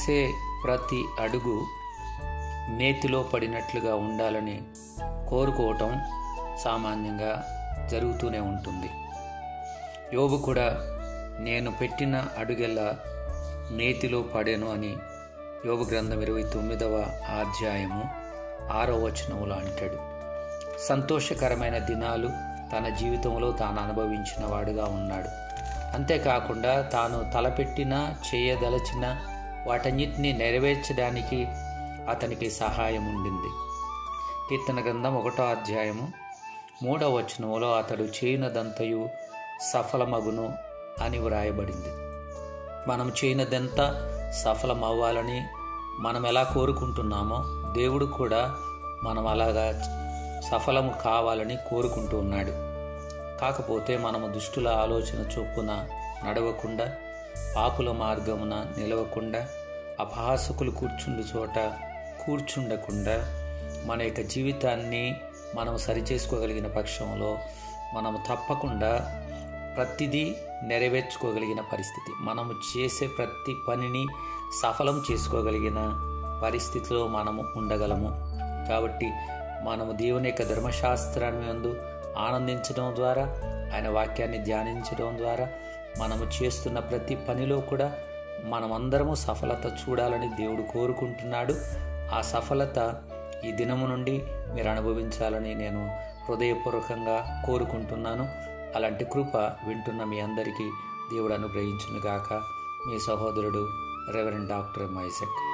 వేసే ప్రతి అడుగు నేతిలో పడినట్లుగా ఉండాలని కోరుకోవటం సామాన్యంగా జరుగుతూనే ఉంటుంది యోబు కూడా నేను పెట్టిన అడుగెల్లా నేతిలో పడెను అని యోబు గ్రంథం ఇరవై తొమ్మిదవ అధ్యాయము ఆరో వచనములో అంటాడు సంతోషకరమైన దినాలు తన జీవితంలో తాను అనుభవించిన వాడుగా ఉన్నాడు అంతేకాకుండా తాను తలపెట్టిన చేయదలచిన వాటన్నిటినీ నెరవేర్చడానికి అతనికి సహాయం ఉండింది కీర్తన గ్రంథం ఒకటో అధ్యాయము మూడవ వచనములో అతడు చేయనదంతయు సఫలమగును అని వ్రాయబడింది మనం చేయనదంతా సఫలం అవ్వాలని మనం ఎలా కోరుకుంటున్నామో దేవుడు కూడా మనం అలాగా సఫలము కావాలని కోరుకుంటూ ఉన్నాడు కాకపోతే మనము దుష్టుల ఆలోచన చొప్పున నడవకుండా పాపుల మార్గమున నిలవకుండా అపహాసకులు కూర్చుండు చోట కూర్చుండకుండా మన యొక్క జీవితాన్ని మనం సరిచేసుకోగలిగిన పక్షంలో మనం తప్పకుండా ప్రతిదీ నెరవేర్చుకోగలిగిన పరిస్థితి మనము చేసే ప్రతి పనిని సఫలం చేసుకోగలిగిన పరిస్థితిలో మనము ఉండగలము కాబట్టి మనము దేవుని యొక్క ధర్మశాస్త్రాన్ని యందు ఆనందించడం ద్వారా ఆయన వాక్యాన్ని ధ్యానించడం ద్వారా మనము చేస్తున్న ప్రతి పనిలో కూడా మనమందరము సఫలత చూడాలని దేవుడు కోరుకుంటున్నాడు ఆ సఫలత ఈ దినము నుండి మీరు అనుభవించాలని నేను హృదయపూర్వకంగా కోరుకుంటున్నాను అలాంటి కృప వింటున్న మీ అందరికీ దేవుడు అనుగ్రహించునుగాక మీ సహోదరుడు రెవరెండ్ డాక్టర్ మైసెక్